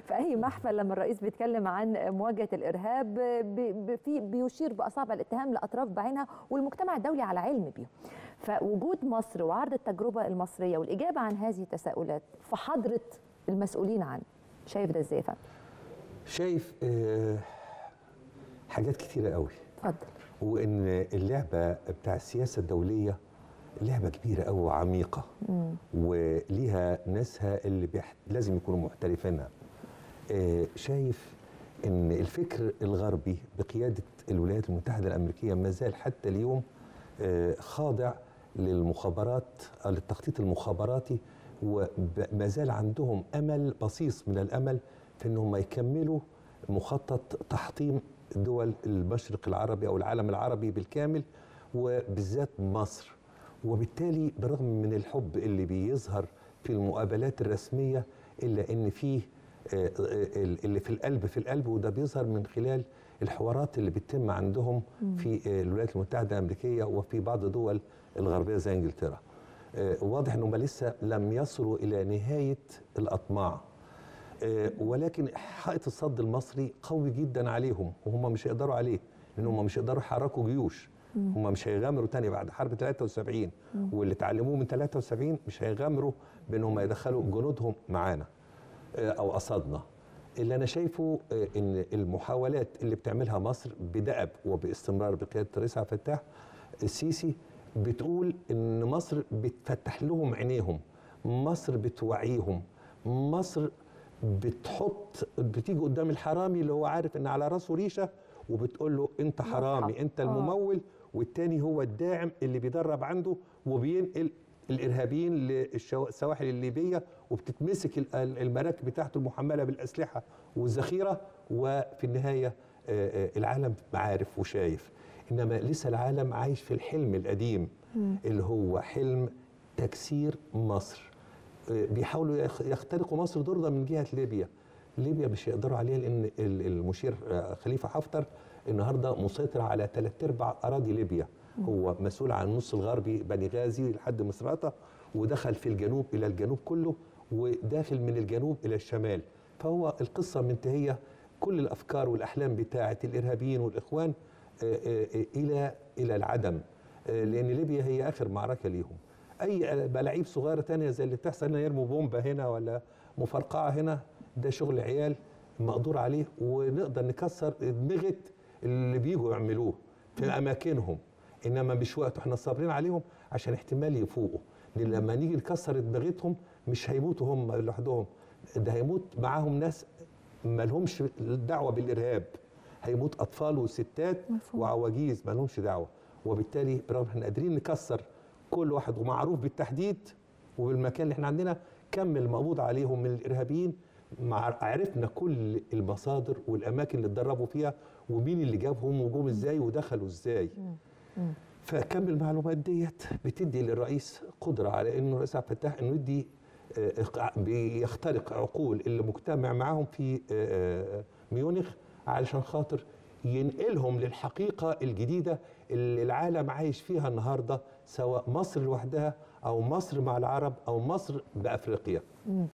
في اي محفل لما الرئيس بيتكلم عن مواجهه الارهاب بي- بي- في بيشير باصابع الاتهام لاطراف بعينها والمجتمع الدولي على علم بيهم فوجود مصر وعرض التجربه المصريه والاجابه عن هذه التساؤلات في حضره المسؤولين عنه شايف ده ازاي يا فندم شايف آه، حاجات كتيرة قوي اتفضل وان اللعبه بتاع السياسه الدوليه لعبه كبيره قوي وعميقه وليها ناسها اللي بيح... لازم يكونوا محترفينها آه، شايف ان الفكر الغربي بقياده الولايات المتحده الامريكيه ما زال حتى اليوم آه، خاضع للمخابرات أو للتخطيط المخابراتي وما زال عندهم امل بصيص من الامل في انهم يكملوا مخطط تحطيم دول المشرق العربي او العالم العربي بالكامل وبالذات مصر وبالتالي بالرغم من الحب اللي بيظهر في المقابلات الرسميه الا ان فيه آه، آه، اللي في القلب في القلب وده بيظهر من خلال الحوارات اللي بتتم عندهم في آه، الولايات المتحده الامريكيه وفي بعض الدول الغربيه زي انجلترا. آه، واضح انهم لسه لم يصلوا الى نهايه الاطماع. آه، ولكن حائط الصد المصري قوي جدا عليهم وهم مش هيقدروا عليه لان هم مش هيقدروا يحركوا جيوش هم مش هيغامروا تاني بعد حرب 73 واللي اتعلموه من 73 مش هيغامروا بانهم يدخلوا جنودهم معانا آه، او قصدنا اللي انا شايفه آه، ان المحاولات اللي بتعملها مصر بدأب وباستمرار بقياده الرئيس عبد الفتاح السيسي بتقول ان مصر بتفتح لهم عينيهم مصر بتوعيهم مصر بتحط بتيجي قدام الحرامي اللي هو عارف ان على راسه ريشه وبتقول له انت حرامي انت الممول والتاني هو الداعم اللي بيدرب عنده وبينقل الارهابيين للسواحل الليبيه وبتتمسك ال- ال- المراكب بتاعته المحمله بالاسلحه والذخيره وفي النهايه آه، آه، العالم عارف وشايف انما لسه العالم عايش في الحلم القديم اللي هو حلم تكسير مصر آه، بيحاولوا يخ- يخترقوا مصر ضربه من جهه ليبيا ليبيا مش هيقدروا عليها لان ال- المشير آه، خليفه حفتر النهارده مسيطر على ثلاث ارباع اراضي ليبيا هو مسؤول عن النص الغربي بني غازي لحد مصراتة ودخل في الجنوب الى الجنوب كله وداخل من الجنوب الى الشمال فهو القصه منتهيه كل الافكار والاحلام بتاعه الارهابيين والاخوان آه، آه، آه، الى الى العدم آه، لان ليبيا هي اخر معركه ليهم اي بلاعيب صغيره تانية زي اللي بتحصل هنا يرموا بومبه هنا ولا مفرقعه هنا ده شغل عيال مقدور عليه ونقدر نكسر ادمغه اللي بيجوا يعملوه في اماكنهم انما مش وقت احنا صابرين عليهم عشان احتمال يفوقوا لان لما نيجي نكسر دماغتهم مش هيموتوا هم لوحدهم ده هيموت معاهم ناس ما لهمش دعوه بالارهاب هيموت اطفال وستات مفهوم. وعواجيز ما لهمش دعوه وبالتالي برغم احنا قادرين نكسر كل واحد ومعروف بالتحديد وبالمكان اللي احنا عندنا كم المقبوض عليهم من الارهابيين مع عرفنا كل المصادر والاماكن اللي اتدربوا فيها ومين اللي جابهم وجم ازاي ودخلوا ازاي فكم المعلومات ديت بتدي للرئيس قدره على انه الرئيس عبد الفتاح انه يدي آه، إق- بيخترق عقول اللي مجتمع معاهم في آه، آه، ميونخ علشان خاطر ينقلهم للحقيقه الجديده اللي العالم عايش فيها النهارده سواء مصر لوحدها او مصر مع العرب او مصر بافريقيا